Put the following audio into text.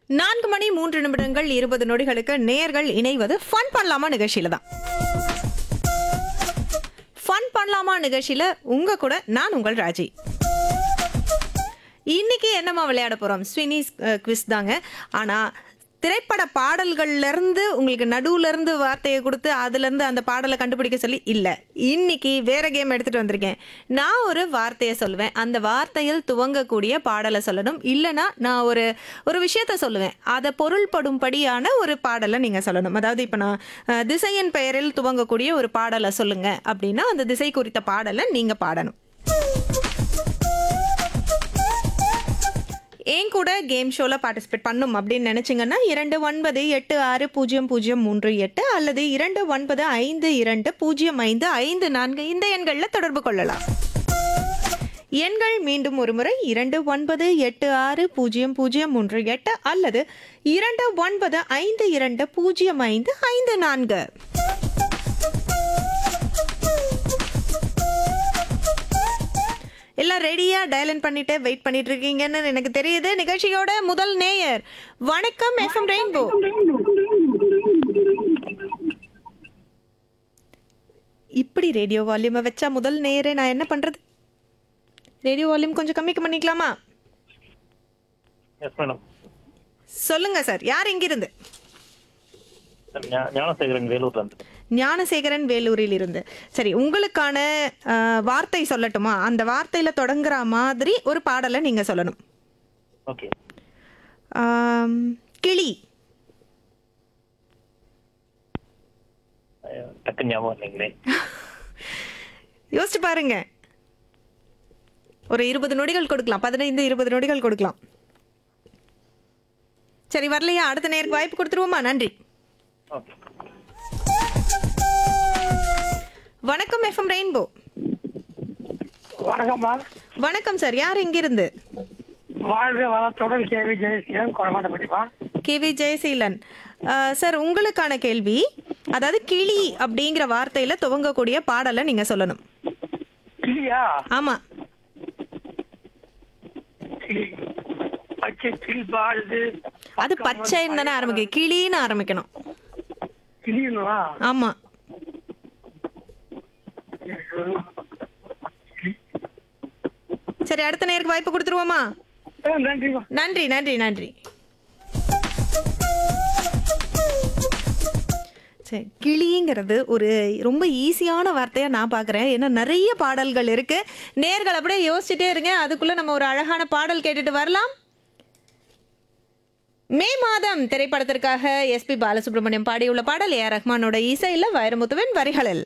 நான்கு மணி மூன்று நிமிடங்கள் இருபது நொடிகளுக்கு நேர்கள் இணைவது ஃபன் பண்ணலாமா நிகழ்ச்சியில தான் ஃபன் பண்ணலாமா நிகழ்ச்சியில உங்க கூட நான் உங்கள் ராஜி இன்னைக்கு என்னம்மா விளையாட போறோம் ஸ்வினிஸ் குவிஸ் தாங்க ஆனா திரைப்பட பாடல்கள்ல இருந்து உங்களுக்கு நடுவுல இருந்து வார்த்தையை கொடுத்து அதுல இருந்து அந்த பாடலை கண்டுபிடிக்க சொல்லி இல்ல இன்னைக்கு வேற கேம் எடுத்துட்டு வந்திருக்கேன் நான் ஒரு வார்த்தையை சொல்லுவேன் அந்த வார்த்தையில் துவங்கக்கூடிய பாடலை சொல்லணும் இல்லனா நான் ஒரு ஒரு விஷயத்த சொல்லுவேன் அதை பொருள்படும்படியான ஒரு பாடலை நீங்க சொல்லணும் அதாவது இப்ப நான் அஹ், திசையின் பெயரில் துவங்கக்கூடிய ஒரு பாடலை சொல்லுங்க அப்படின்னா அந்த திசை குறித்த பாடலை நீங்க பாடணும் என் கூட கேம் ஷோவில் பார்ட்டிசிபேட் பண்ணும் அப்படின்னு நினச்சிங்கன்னா இரண்டு ஒன்பது எட்டு ஆறு பூஜ்ஜியம் பூஜ்ஜியம் மூன்று எட்டு அல்லது இரண்டு ஒன்பது ஐந்து இரண்டு பூஜ்ஜியம் ஐந்து ஐந்து நான்கு இந்த எண்களில் தொடர்பு கொள்ளலாம் எண்கள் மீண்டும் ஒரு முறை இரண்டு ஒன்பது எட்டு ஆறு பூஜ்ஜியம் பூஜ்ஜியம் மூன்று எட்டு அல்லது இரண்டு ஒன்பது ஐந்து இரண்டு பூஜ்ஜியம் ஐந்து ஐந்து நான்கு எல்லாம் ரெடியா டயலன் பண்ணிட்டு வெயிட் பண்ணிட்டு இருக்கீங்கன்னு எனக்கு தெரியுது நிகழ்ச்சியோட முதல் நேயர் வணக்கம் எஃப்எம் ரெயின்போ இப்படி ரேடியோ வால்யூமை வச்சா முதல் நேயரே நான் என்ன பண்றது ரேடியோ வால்யூம் கொஞ்சம் கம்மி பண்ணிக்கலாமா எஸ் மேடம் சொல்லுங்க சார் யார் எங்கிருந்து ஞானசேகரன் வேலூர்ல இருந்து ஞானசேகரன் வேலூரில் இருந்து சரி உங்களுக்கான அஹ், வார்த்தை சொல்லட்டுமா அந்த வார்த்தையில தொடங்குற மாதிரி ஒரு பாடலை நீங்க சொல்லணும் ஓகே ஆம், கிளி டக்கு ஞாபகம் இல்லைங்களே யோசிச்சு பாருங்க ஒரு இருபது நொடிகள் கொடுக்கலாம் பதினைந்து இருபது நொடிகள் கொடுக்கலாம் சரி வரலையா அடுத்த நேருக்கு வாய்ப்பு கொடுத்துருவோமா நன்றி ஓகே வணக்கம் எஃப்எம் ரெயின்போ வணக்கம்மா வணக்கம் சார் யார் எங்கிருந்து வாழ்க வளத்துடன் கேவி ஜெயசீலன் கொடமாட்டப்பட்டிப்பா கேவி ஜெயசீலன் அஹ், சார் உங்களுக்கான கேள்வி அதாவது கிளி அப்படிங்கிற வார்த்தையில துவங்கக்கூடிய பாடலை நீங்க சொல்லணும் கிளியா ஆமா கிளி பச்சை கிளி பாடுது அது பச்சைன்னு தானே ஆரம்பிக்கும் கிளின்னு ஆரம்பிக்கணும் கிளிங்களா ஆமா சரி அடுத்த நேருக்கு வாய்ப்பு கொடுத்துருவோமா நன்றிமா நன்றி நன்றி நன்றி சரி கிளிங்கிறது ஒரு ரொம்ப ஈஸியான வார்த்தையாக நான் பார்க்குறேன் ஏன்னா நிறைய பாடல்கள் இருக்கு நேர்கள் அப்படியே யோசிச்சுட்டே இருங்க அதுக்குள்ள நம்ம ஒரு அழகான பாடல் கேட்டுட்டு வரலாம் மே மாதம் திரைப்படத்திற்காக எஸ்பி பாலசுப்ரமணியம் பாடியுள்ள பாடல் ஏ ஆர் ரஹ்மானோட இசையில் வைரமுத்துவின் வரிகளில்